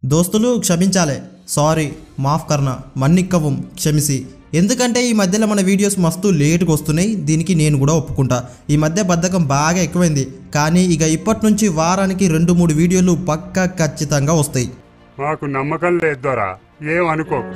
దోస్తులు క్షమించాలే సారీ మాఫ్ కర్నా మన్నిక్కవం క్షమిసి ఎందుకంటే ఈ మధ్యలో మన వీడియోస్ మస్తు లేటుగా వస్తున్నాయి దీనికి నేను కూడా ఒప్పుకుంటా ఈ మధ్య బద్ధకం బాగా ఎక్కువైంది కానీ ఇక ఇప్పటి నుంచి వారానికి రెండు మూడు వీడియోలు పక్కా ఖచ్చితంగా వస్తాయి మాకు నమ్మకం లేదు దొరా ఏం అనుకోకు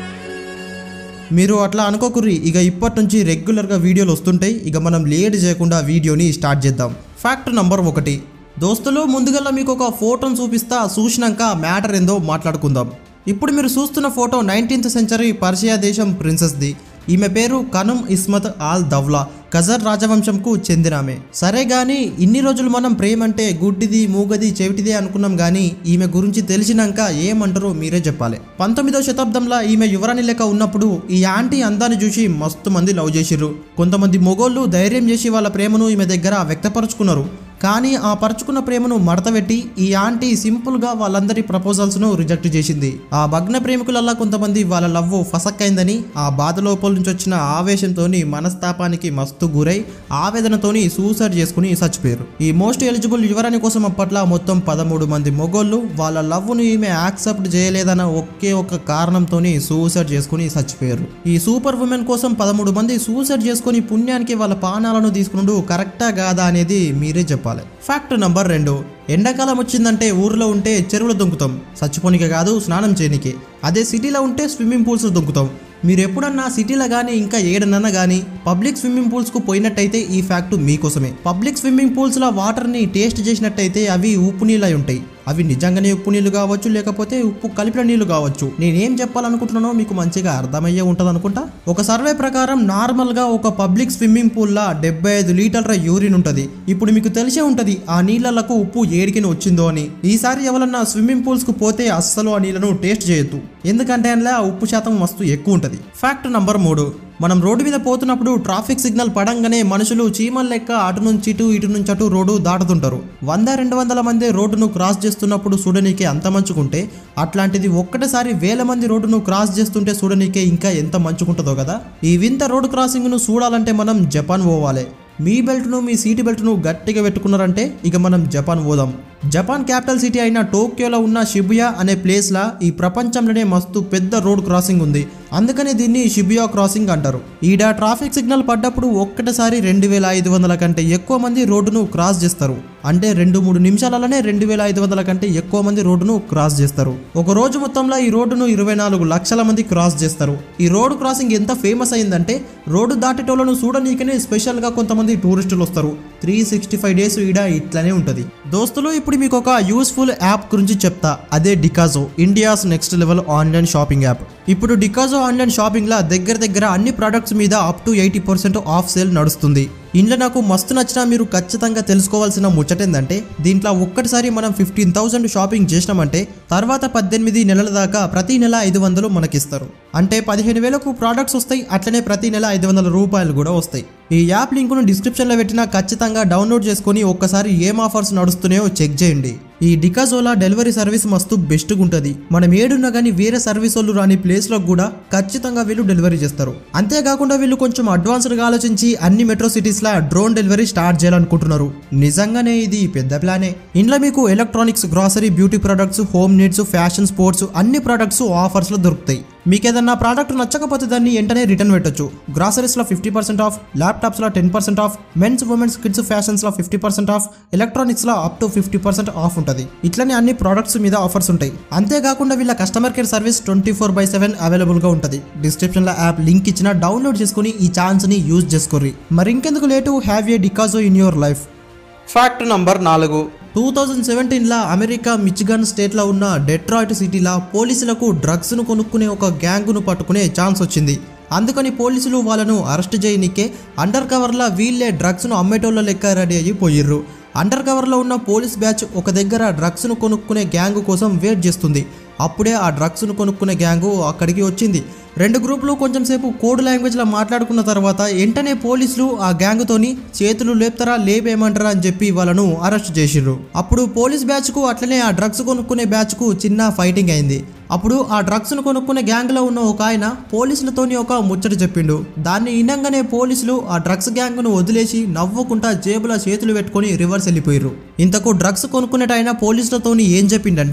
మీరు అట్లా అనుకోకుర్రి ఇక ఇప్పటి నుంచి రెగ్యులర్గా వీడియోలు వస్తుంటాయి ఇక మనం లేట్ చేయకుండా వీడియోని స్టార్ట్ చేద్దాం ఫ్యాక్ట్ నంబర్ ఒకటి దోస్తులు ముందుగల్లా మీకు ఒక ఫోటోను చూపిస్తా చూసినాక మ్యాటర్ ఏందో మాట్లాడుకుందాం ఇప్పుడు మీరు చూస్తున్న ఫోటో నైన్టీన్త్ సెంచరీ పర్షియా దేశం ప్రిన్సెస్ది ఈమె పేరు కనుం ఇస్మత్ ఆల్ దవ్లా ఖజర్ రాజవంశంకు చెందినామె సరే గాని ఇన్ని రోజులు మనం ప్రేమ అంటే గుడ్డిది మూగది చెవిటిది అనుకున్నాం గాని ఈమె గురించి తెలిసినాక ఏమంటారో మీరే చెప్పాలి పంతొమ్మిదవ శతాబ్దంలో ఈమె యువరాణి లెక్క ఉన్నప్పుడు ఈ ఆంటీ అందాన్ని చూసి మస్తు మంది లవ్ చేసిర్రు కొంతమంది మొగోళ్ళు ధైర్యం చేసి వాళ్ళ ప్రేమను ఈమె దగ్గర వ్యక్తపరుచుకున్నారు కానీ ఆ పరుచుకున్న ప్రేమను మడతపెట్టి ఈ ఆంటీ సింపుల్గా వాళ్ళందరి ప్రపోజల్స్ను రిజెక్ట్ చేసింది ఆ భగ్న ప్రేమికులల్లా కొంతమంది వాళ్ళ లవ్ ఫసక్కైందని ఆ బాధ లోపల నుంచి వచ్చిన ఆవేశంతోని మనస్తాపానికి మస్తు గురై ఆవేదనతోని సూసైడ్ చేసుకుని చచ్చిపోయారు ఈ మోస్ట్ ఎలిజిబుల్ యువరాణి కోసం అప్పట్లో మొత్తం పదమూడు మంది మొగోళ్ళు వాళ్ళ లవ్ను ఈమె యాక్సెప్ట్ చేయలేదన్న ఒకే ఒక కారణంతోని సూసైడ్ చేసుకుని చచ్చిపోయారు ఈ సూపర్ ఉమెన్ కోసం పదమూడు మంది సూసైడ్ చేసుకుని పుణ్యానికి వాళ్ళ పానాలను తీసుకున్నాడు కరెక్టా కాదా అనేది మీరే చెప్పాలి ఫ్యాక్ట్ నంబర్ రెండు ఎండాకాలం వచ్చిందంటే ఊర్లో ఉంటే చెరువులు దొంకుతాం చచ్చిపోనికే కాదు స్నానం చేయనికే అదే సిటీలో ఉంటే స్విమ్మింగ్ పూల్స్ దొంకుతాం మీరు ఎప్పుడన్నా సిటీలో కానీ ఇంకా ఏడనన్నా కానీ పబ్లిక్ స్విమ్మింగ్ పూల్స్కు పోయినట్టయితే ఈ ఫ్యాక్ట్ మీకోసమే పబ్లిక్ స్విమ్మింగ్ పూల్స్లో వాటర్ని టేస్ట్ చేసినట్టయితే అవి ఉప్పు నీళ్ళై ఉంటాయి అవి నిజంగానే ఉప్పు నీళ్ళు కావచ్చు లేకపోతే ఉప్పు కలిపిన నీళ్లు కావచ్చు నేనేం చెప్పాలనుకుంటున్నానో మీకు మంచిగా అర్థమయ్యే ఉంటుంది అనుకుంటా ఒక సర్వే ప్రకారం నార్మల్గా ఒక పబ్లిక్ స్విమ్మింగ్ పూల్లో డెబ్బై ఐదు లీటర్ల యూరిన్ ఉంటుంది ఇప్పుడు మీకు తెలిసే ఉంటుంది ఆ నీళ్ళకు ఉప్పు ఏడికిన వచ్చిందో అని ఈసారి ఎవరన్నా స్విమ్మింగ్ పూల్స్కు పోతే అస్సలు ఆ నీళ్ళను టేస్ట్ చేయొద్దు ఎందుకంటే అందులో ఆ ఉప్పు శాతం మస్తు ఎక్కువ ఉంటుంది ఫ్యాక్ట్ నంబర్ మూడు మనం రోడ్డు మీద పోతున్నప్పుడు ట్రాఫిక్ సిగ్నల్ పడంగానే మనుషులు చీమల లెక్క అటు నుంచి ఇటు ఇటు నుంచి అటు రోడ్డు దాటుతుంటారు వంద రెండు వందల మంది రోడ్డును క్రాస్ చేస్తున్నప్పుడు చూడనీకే అంత మంచుకుంటే అట్లాంటిది ఒక్కటేసారి వేల మంది రోడ్డును క్రాస్ చేస్తుంటే చూడనీకే ఇంకా ఎంత మంచుకుంటుందో కదా ఈ వింత రోడ్డు క్రాసింగ్ను చూడాలంటే మనం జపాన్ పోవాలి మీ బెల్ట్ను మీ సీటు బెల్ట్ను గట్టిగా పెట్టుకున్నారంటే ఇక మనం జపాన్ పోదాం జపాన్ క్యాపిటల్ సిటీ అయిన టోక్యోలో ఉన్న షిబుయా అనే ప్లేస్లా ఈ ప్రపంచంలోనే మస్తు పెద్ద రోడ్ క్రాసింగ్ ఉంది అందుకనే దీన్ని షిబుయా క్రాసింగ్ అంటారు ఈడ ట్రాఫిక్ సిగ్నల్ పడ్డప్పుడు ఒక్కటేసారి రెండు వేల ఐదు వందల కంటే ఎక్కువ మంది రోడ్డును క్రాస్ చేస్తారు అంటే రెండు మూడు నిమిషాలలోనే రెండు వేల ఐదు వందల కంటే ఎక్కువ మంది రోడ్డును క్రాస్ చేస్తారు ఒక రోజు మొత్తంలో ఈ రోడ్డును ఇరవై నాలుగు లక్షల మంది క్రాస్ చేస్తారు ఈ రోడ్ క్రాసింగ్ ఎంత ఫేమస్ అయిందంటే రోడ్డు దాటేటోళ్లను చూడనీకనే స్పెషల్గా కొంతమంది టూరిస్టులు వస్తారు త్రీ సిక్స్టీ ఫైవ్ డేస్ ఈడ ఇట్లానే ఉంటుంది దోస్తులు ఇప్పుడు మీకు ఒక యూస్ఫుల్ యాప్ గురించి చెప్తా అదే Dicazo India's next level online shopping app ఇప్పుడు డికాజో ఆన్లైన్ షాపింగ్లో దగ్గర దగ్గర అన్ని ప్రోడక్ట్స్ మీద up to eighty percent off sale నడుస్తుంది ఇంట్లో నాకు మస్తు నచ్చినా మీరు ఖచ్చితంగా తెలుసుకోవాల్సిన ముచ్చటేందంటే దీంట్లో ఒక్కటిసారి మనం ఫిఫ్టీన్ థౌసండ్ షాపింగ్ చేసినామంటే తర్వాత పద్దెనిమిది నెలల దాకా ప్రతి నెల ఐదు వందలు మనకిస్తారు అంటే పదిహేను వేలకు ప్రోడక్ట్స్ వస్తాయి అట్లనే ప్రతి నెల ఐదు వందల రూపాయలు కూడా వస్తాయి ఈ యాప్ లింకును డిస్క్రిప్షన్లో పెట్టినా ఖచ్చితంగా డౌన్లోడ్ చేసుకొని ఒక్కసారి ఏం ఆఫర్స్ నడుస్తున్నాయో చెక్ చేయండి ఈ డికాజోలా డెలివరీ సర్వీస్ మస్తు బెస్ట్గా ఉంటుంది మనం ఏడున్నా కానీ వేరే సర్వీస్ వాళ్ళు రాని ప్లేస్లో కూడా ఖచ్చితంగా వీళ్ళు డెలివరీ చేస్తారు అంతేకాకుండా వీళ్ళు కొంచెం అడ్వాన్స్డ్గా ఆలోచించి అన్ని మెట్రో సిటీస్లో డ్రోన్ డెలివరీ స్టార్ట్ చేయాలనుకుంటున్నారు నిజంగానే ఇది పెద్ద ప్లానే ఇంట్లో మీకు electronics grocery beauty products home needs fashion sports అన్ని ప్రొడక్ట్స్ ఆఫర్స్లో దొరుకుతాయి మీకు ఏదన్నా ప్రోడక్ట్ నచ్చకపోతే దాన్ని వెంటనే రిటర్న్ పెట్టొచ్చు గ్రాసరీస్లో ఫిఫ్టీ పర్సెంట్ ఆఫ్ ల్యాప్టాప్స్లో ten percent off men's women's kids ఫ్యాషన్స్లో ఫిఫ్టీ పర్సెంట్ ఆఫ్ ఎలక్ట్రానిక్స్లో up to fifty percent off ఉంటుంది ఇట్లనే అన్ని ప్రోడక్ట్స్ మీద ఆఫర్స్ ఉంటాయి అంతేకాకుండా వీళ్ళ customer care service twenty four by seven అవైలబుల్గా ఉంటుంది డిస్క్రిప్షన్లో యాప్ లింక్ ఇచ్చిన డౌన్లోడ్ చేసుకుని ఈ ఛాన్స్ని యూజ్ చేసుకోర్రి మరి ఇంకెందుకు late have a Dicazo in your life fact number నాలుగు టూ థౌజండ్ సెవెంటీన్లో అమెరికా మిచిగన్ స్టేట్లో ఉన్న డెట్రాయిట్ సిటీలో పోలీసులకు డ్రగ్స్ను కొనుక్కునే ఒక గ్యాంగును పట్టుకునే ఛాన్స్ వచ్చింది అందుకని పోలీసులు వాళ్ళను అరెస్ట్ చేయనికే అండర్ కవర్లో వీళ్ళే డ్రగ్స్ను అమ్మేటోళ్ళ లెక్క రెడీ అయ్యి పోయిర్రు అండర్ కవర్లో ఉన్న పోలీస్ బ్యాచ్ ఒక దగ్గర డ్రగ్స్ను కొనుక్కునే గ్యాంగ్ కోసం వెయిట్ చేస్తుంది అప్పుడే ఆ డ్రగ్స్ను కొనుక్కునే గ్యాంగు అక్కడికి వచ్చింది రెండు గ్రూపులు కొంచెం సేపు కోడ్ లాంగ్వేజ్లో మాట్లాడుకున్న తర్వాత వెంటనే పోలీసులు ఆ గ్యాంగ్తోని చేతులు లేపుతారా లేపేయమంటారా అని చెప్పి వాళ్ళను అరెస్ట్ చేసిర్రు అప్పుడు పోలీస్ బ్యాచ్కు అట్లనే ఆ డ్రగ్స్ కొనుక్కునే బ్యాచ్కు చిన్న ఫైటింగ్ అయింది అప్పుడు ఆ డ్రగ్స్ను కొనుక్కునే గ్యాంగ్లో ఉన్న ఒక ఆయన పోలీసులతోని ఒక ముచ్చట చెప్పిండు దాన్ని వినంగానే పోలీసులు ఆ డ్రగ్స్ గ్యాంగ్ను వదిలేసి నవ్వుకుంటా జేబులో చేతులు పెట్టుకొని రివర్స్ వెళ్ళిపోయారు ఇంతకు డ్రగ్స్ కొనుక్కునేట ఆయన పోలీసులతోని ఏం చెప్పిండంటే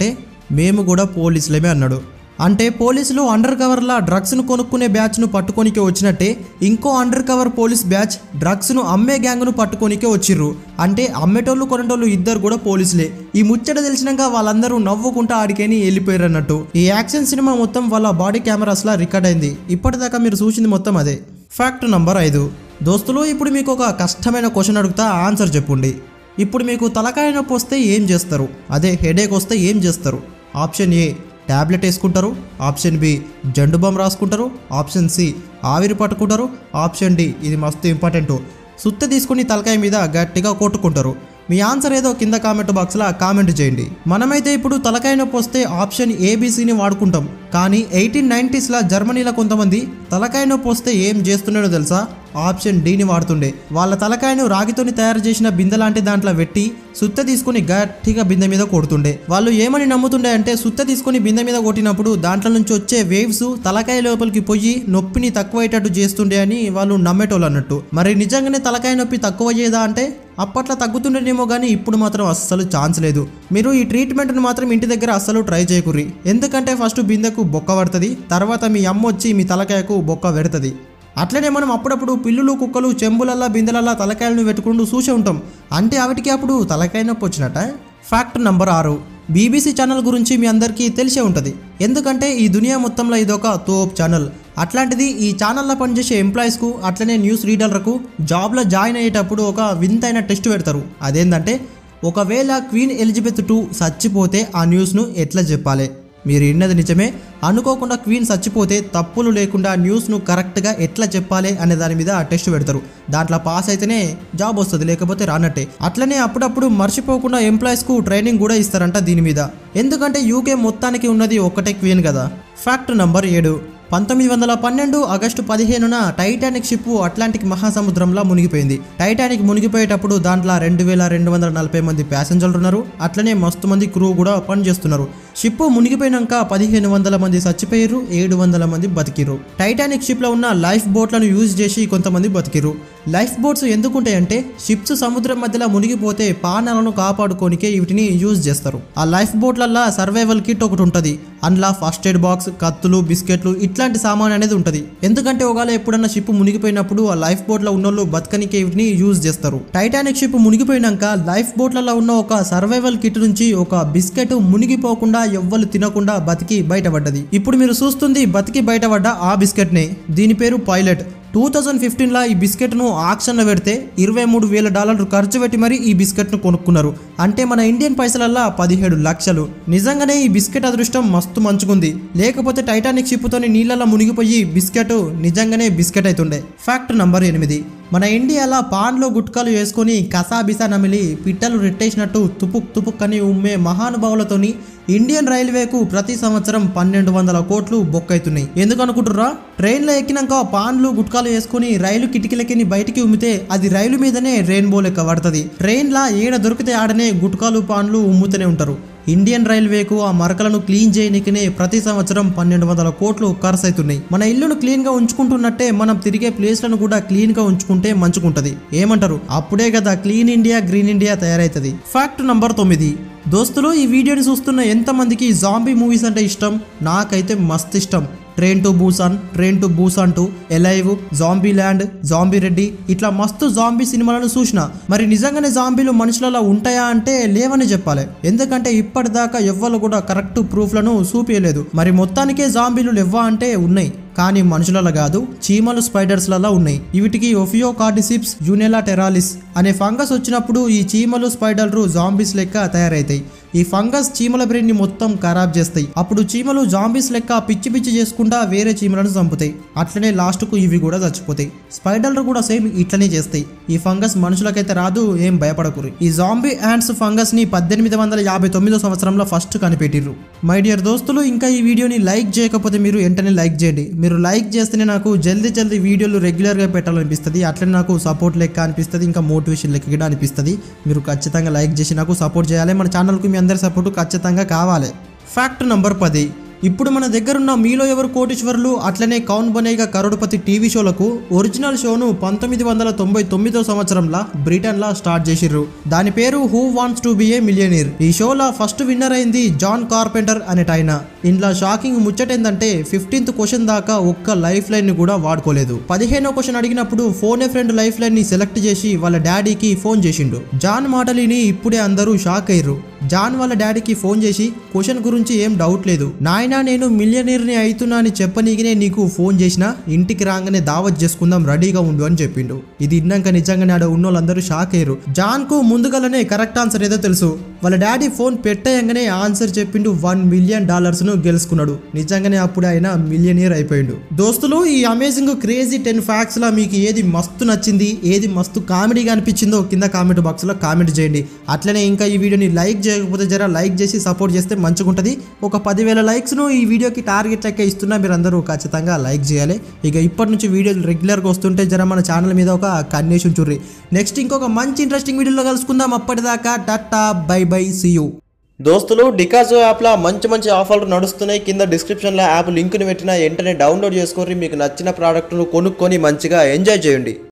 మేము కూడా పోలీసులమే అన్నాడు అంటే పోలీసులు అండర్ కవర్లా డ్రగ్స్ను కొనుక్కునే బ్యాచ్ను పట్టుకోనికే వచ్చినట్టే ఇంకో అండర్ కవర్ పోలీస్ బ్యాచ్ డ్రగ్స్ను అమ్మే గ్యాంగ్ను పట్టుకోనికే వచ్చిర్రు అంటే అమ్మేటోళ్ళు కొనేటోళ్ళు ఇద్దరు కూడా పోలీసులే ఈ ముచ్చట తెలిసినాక వాళ్ళందరూ నవ్వుకుంటా ఆడికేని వెళ్ళిపోయారు అన్నట్టు ఈ యాక్షన్ సినిమా మొత్తం వాళ్ళ బాడీ కెమెరాస్లా రికార్డ్ అయింది ఇప్పటిదాకా మీరు చూసింది మొత్తం అదే ఫ్యాక్ట్ నంబర్ ఐదు దోస్తులు ఇప్పుడు మీకు ఒక కష్టమైన క్వశ్చన్ అడుగుతా ఆన్సర్ చెప్పుండి ఇప్పుడు మీకు తలకాయ నొప్పి వస్తే ఏం చేస్తారు అదే హెడేక్ వస్తే ఏం చేస్తారు ఆప్షన్ ఏ ట్యాబ్లెట్ వేసుకుంటారు ఆప్షన్ బి జండు బామ్ రాసుకుంటారు ఆప్షన్ సి ఆవిరి పట్టుకుంటారు ఆప్షన్ డి ఇది మస్తు ఇంపార్టెంట్ సుత్త తీసుకుని తలకాయ మీద గట్టిగా కొట్టుకుంటారు మీ ఆన్సర్ ఏదో కింద కామెంట్ బాక్స్లో కామెంట్ చేయండి మనమైతే ఇప్పుడు తలకాయ నొప్పి వస్తే ఆప్షన్ ఏబీసీని వాడుకుంటాం కానీ ఎయిటీన్ నైంటీస్లో జర్మనీలో కొంతమంది తలకాయ నొప్పి వస్తే ఏం చేస్తున్నాడో తెలుసా ఆప్షన్ డీని వాడుతుండే వాళ్ళ తలకాయను రాగితోని తయారు చేసిన బిందె లాంటి దాంట్లో పెట్టి సుత్త తీసుకుని గట్టిగా బిందె మీద కొడుతుండే వాళ్ళు ఏమని నమ్ముతుండే అంటే సుత్త తీసుకుని బిందె మీద కొట్టినప్పుడు దాంట్లో నుంచి వచ్చే వేవ్స్ తలకాయ లోపలికి పోయి నొప్పిని తక్కువయ్యేటట్టు చేస్తుండే అని వాళ్ళు నమ్మేటోళ్ళు అన్నట్టు మరి నిజంగానే తలకాయ నొప్పి తక్కువ చేయదా అంటే అప్పట్లో తగ్గుతుండేనేమో కానీ ఇప్పుడు మాత్రం అస్సలు ఛాన్స్ లేదు మీరు ఈ ట్రీట్మెంట్ను మాత్రం ఇంటి దగ్గర అస్సలు ట్రై చేయకుర్రి ఎందుకంటే ఫస్ట్ బిందెకు బొక్క పడుతుంది తర్వాత మీ అమ్మ వచ్చి మీ తలకాయకు బొక్క పెడుతుంది అట్లనే మనం అప్పుడప్పుడు పిల్లులు కుక్కలు చెంబులల్లా బిందెలల్లా తలకాయలను పెట్టుకుంటూ చూసే ఉంటాం అంటే అవిటికి అప్పుడు తలకాయ నొప్పి వచ్చినట్ట ఫ్యాక్ట్ నంబర్ ఆరు బీబీసీ ఛానల్ గురించి మీ అందరికీ తెలిసే ఉంటుంది ఎందుకంటే ఈ దునియా మొత్తంలో ఇదొక తోప్ ఛానల్ అట్లాంటిది ఈ ఛానల్లో పనిచేసే ఎంప్లాయీస్కు అట్లనే న్యూస్ రీడర్లకు జాబ్లో జాయిన్ అయ్యేటప్పుడు ఒక వింతైన టెస్ట్ పెడతారు అదేంటంటే ఒకవేళ క్వీన్ ఎలిజబెత్ టూ చచ్చిపోతే ఆ న్యూస్ను ఎట్లా చెప్పాలి మీరు విన్నది నిజమే అనుకోకుండా క్వీన్ చచ్చిపోతే తప్పులు లేకుండా న్యూస్ను కరెక్ట్గా ఎట్లా చెప్పాలి అనే దాని మీద టెస్ట్ పెడతారు దాంట్లో పాస్ అయితేనే జాబ్ వస్తుంది లేకపోతే రానట్టే అట్లనే అప్పుడప్పుడు మర్చిపోకుండా ఎంప్లాయీస్కు ట్రైనింగ్ కూడా ఇస్తారంట దీని మీద ఎందుకంటే యూకే మొత్తానికి ఉన్నది ఒక్కటే క్వీన్ కదా ఫ్యాక్ట్ నంబర్ ఏడు పంతొమ్మిది వందల పన్నెండు ఆగస్టు పదిహేనున టైటానిక్ షిప్ అట్లాంటిక్ మహాసముద్రంలో మునిగిపోయింది టైటానిక్ మునిగిపోయేటప్పుడు దాంట్లో రెండు వేల రెండు వందల నలభై మంది ప్యాసింజర్లు ఉన్నారు అట్లనే మస్తు మంది క్రూ కూడా పనిచేస్తున్నారు షిప్ మునిగిపోయినాక పదిహేను వందల మంది చచ్చిపోయారు ఏడు వందల మంది బతికిరు టైటానిక్ షిప్లో ఉన్న లైఫ్ బోట్లను యూజ్ చేసి కొంతమంది బతికిరు లైఫ్ బోట్స్ ఎందుకుంటాయంటే షిప్స్ సముద్రం మధ్యలో మునిగిపోతే పానాలను కాపాడుకోనికే వీటిని యూజ్ చేస్తారు ఆ లైఫ్ బోట్లల్లో సర్వైవల్ కిట్ ఒకటి ఉంటుంది అందులో ఫస్ట్ ఎయిడ్ బాక్స్ కత్తులు బిస్కెట్లు ఇట్లాంటి సామాన్ అనేది ఉంటుంది ఎందుకంటే ఒకవేళ ఎప్పుడన్నా షిప్ మునిగిపోయినప్పుడు ఆ లైఫ్ బోట్లో ఉన్నోళ్ళు బతకనికే వీటిని యూజ్ చేస్తారు టైటానిక్ షిప్ మునిగిపోయినాక లైఫ్ బోట్లలో ఉన్న ఒక సర్వైవల్ కిట్ నుంచి ఒక బిస్కెట్ మునిగిపోకుండా ఎవ్వరు తినకుండా బతికి బయటపడ్డది ఇప్పుడు మీరు చూస్తుంది బతికి బయటపడ్డ ఆ బిస్కెట్ నే దీని పేరు పైలట్ టూ థౌజండ్ ఫిఫ్టీన్లో ఈ బిస్కెట్ను ఆక్షన్లో పెడితే ఇరవై మూడు వేల డాలర్లు ఖర్చు పెట్టి మరీ ఈ బిస్కెట్ను కొనుక్కున్నారు అంటే మన ఇండియన్ పైసలల్లా పదిహేడు లక్షలు నిజంగానే ఈ బిస్కెట్ అదృష్టం మస్తు మంచుకుంది లేకపోతే టైటానిక్ షిప్తోని నీళ్ళల్లో మునిగిపోయి బిస్కెట్ నిజంగానే బిస్కెట్ అవుతుండే ఫ్యాక్ట్ నంబర్ ఎనిమిది మన ఇండియాలో పాన్లో గుట్కాలు వేసుకొని కసాబిసా నమిలి పిట్టలు రెట్టేసినట్టు తుపుక్ తుపుక్ అని ఉమ్మే మహానుభావులతోని ఇండియన్ రైల్వేకు ప్రతి సంవత్సరం పన్నెండు వందల కోట్లు బొక్కైతున్నాయి ఎందుకు అనుకుంటుర్రా ట్రైన్లో ఎక్కినాక పాన్లు గుట్కాలు వేసుకొని రైలు కిటికీలకి బయటికి ఉమ్మితే అది రైలు మీదనే రెయిన్బో లెక్క పడుతుంది ట్రైన్లా ఏడ దొరికితే ఆడనే గుట్కాలు పాన్లు ఉమ్ముతూనే ఉంటారు ఇండియన్ రైల్వేకు ఆ మరకలను క్లీన్ చేయనికనే ప్రతి సంవత్సరం పన్నెండు వందల కోట్లు ఖర్చు అవుతున్నాయి మన ఇల్లును క్లీన్ గా ఉంచుకుంటున్నట్టే మనం తిరిగే ప్లేస్లను కూడా క్లీన్ గా ఉంచుకుంటే మంచుకుంటది ఏమంటారు అప్పుడే కదా క్లీన్ ఇండియా గ్రీన్ ఇండియా తయారైతుంది ఫ్యాక్ట్ నంబర్ తొమ్మిది దోస్తులు ఈ వీడియోని చూస్తున్న ఎంతమందికి జాంబీ మూవీస్ అంటే ఇష్టం నాకైతే మస్తు ఇష్టం train to Busan train to Busan two alive zombie land zombie Reddy ఇట్లా మస్తు జాంబీ సినిమాలను చూసిన మరి నిజంగానే జాంబీలు మనుషులలో ఉంటాయా అంటే లేవని చెప్పాలి ఎందుకంటే ఇప్పటిదాకా ఎవ్వరు కూడా కరెక్ట్ ప్రూఫ్లను చూపించలేదు మరి మొత్తానికే జాంబీలు లేవా అంటే ఉన్నాయి కానీ మనుషులలో కాదు చీమలు స్పైడర్స్లలో ఉన్నాయి వీటికి ఒఫియో కార్డిసిప్స్ యూనెలా టెరాలిస్ అనే ఫంగస్ వచ్చినప్పుడు ఈ చీమలు స్పైడర్లు జాంబీస్ లెక్క తయారవుతాయి ఈ ఫంగస్ చీమల బ్రెయిన్ ని మొత్తం ఖరాబ్ చేస్తాయి అప్పుడు చీమలు జాంబీస్ లెక్క పిచ్చి పిచ్చి చేసుకుంటా వేరే చీమలను చంపుతాయి అట్లనే లాస్ట్ కు ఇవి కూడా చచ్చిపోతాయి స్పైడర్లు కూడా సేమ్ ఇట్లనే చేస్తాయి ఈ ఫంగస్ మనుషులకైతే రాదు ఏం భయపడకురి ఈ జాంబీ యాండ్స్ ఫంగస్ ని పద్దెనిమిది వందల యాభై తొమ్మిదో సంవత్సరంలో ఫస్ట్ కనిపెట్టిర్రు మై డియర్ దోస్తులు ఇంకా ఈ వీడియోని లైక్ చేయకపోతే మీరు వెంటనే లైక్ చేయండి మీరు లైక్ చేస్తేనే నాకు జల్దీ జల్దీ వీడియోలు రెగ్యులర్గా పెట్టాలనిపిస్తుంది అట్లనే నాకు సపోర్ట్ లెక్క అనిపిస్తుంది ఇంకా మోటివేషన్ లెక్క కూడా అనిపిస్తుంది మీరు ఖచ్చితంగా లైక్ చేసి నాకు సపోర్ట్ చేయాలి మన ఛానల్కు మీ అందరి సపోర్ట్ ఖచ్చితంగా కావాలి ఫ్యాక్ట్ నంబర్ పది ఇప్పుడు మన దగ్గరున్న మీలో ఎవరు కోటీశ్వరులు అట్లనే కౌన్ బనేగా కరోడుపతి టీవీ షోలకు ఒరిజినల్ షోను పంతొమ్మిది వందల తొంభై తొమ్మిదో సంవత్సరంలో బ్రిటన్లో స్టార్ట్ చేసిర్రు దాని పేరు who wants to be a millionaire ఈ షోలో ఫస్ట్ విన్నర్ అయింది జాన్ కార్పెంటర్ అనేట ఆయన ఇంట్లో షాకింగ్ ముచ్చట ఏంటంటే ఫిఫ్టీన్త్ క్వశ్చన్ దాకా ఒక్క లైఫ్ లైన్ ని కూడా వాడుకోలేదు పదిహేనో క్వశ్చన్ అడిగినప్పుడు phone a friend life line ని సెలెక్ట్ చేసి వాళ్ళ డాడీకి ఫోన్ చేసిండు జాన్ మాటలిని ఇప్పుడే అందరూ షాక్ అయ్యారు జాన్ వాళ్ళ డాడీకి ఫోన్ చేసి క్వశ్చన్ గురించి ఏం డౌట్ లేదు నాయనా నేను మిలియనీర్ని అవుతున్నా అని చెప్పనీకినే నీకు ఫోన్ చేసిన ఇంటికి రాగానే దావత్ చేసుకుందాం రెడీగా ఉండు అని చెప్పిండు ఇది విన్నాక నిజంగానే ఆడ ఉన్న వాళ్ళందరూ షాక్ అయ్యారు జాన్ కు ముందుగానే కరెక్ట్ ఆన్సర్ ఏదో తెలుసు వాళ్ళ డాడీ ఫోన్ పెట్టేయంగానే ఆన్సర్ చెప్పిండు వన్ మిలియన్ డాలర్స్ ను గెలుచుకున్నాడు నిజంగానే అప్పుడు ఆయన మిలియనీర్ అయిపోయిండు దోస్తులు ఈ అమేజింగ్ క్రేజీ టెన్ ఫ్యాక్ట్స్ లా మీకు ఏది మస్తు నచ్చింది ఏది మస్తు కామెడీగా అనిపించిందో కింద కామెంట్ బాక్స్ లో కామెంట్ చేయండి అట్లనే ఇంకా ఈ వీడియోని లైక్ చేయకపోతే జర లైక్ చేసి సపోర్ట్ చేస్తే మంచిగా ఉంటుంది ఒక పదివేల లైక్స్ ను ఈ వీడియోకి టార్గెట్ లెక్క ఇస్తున్నా మీరు అందరూ ఖచ్చితంగా లైక్ చేయాలి ఇక ఇప్పటి నుంచి వీడియోలు రెగ్యులర్గా వస్తుంటే జర మన ఛానల్ మీద ఒక కన్నేషన్ చూర్రి నెక్స్ట్ ఇంకొక మంచి ఇంట్రెస్టింగ్ వీడియోలో కలుసుకుందాం అప్పటిదాకా tata bye bye see you దోస్తులు డికాజో యాప్లో మంచి మంచి ఆఫర్లు నడుస్తున్నాయి కింద డిస్క్రిప్షన్లో యాప్ లింక్ని పెట్టిన వెంటనే డౌన్లోడ్ చేసుకొని మీకు నచ్చిన ప్రోడక్ట్ను కొనుక్కొని మంచిగా ఎంజాయ్ చేయండి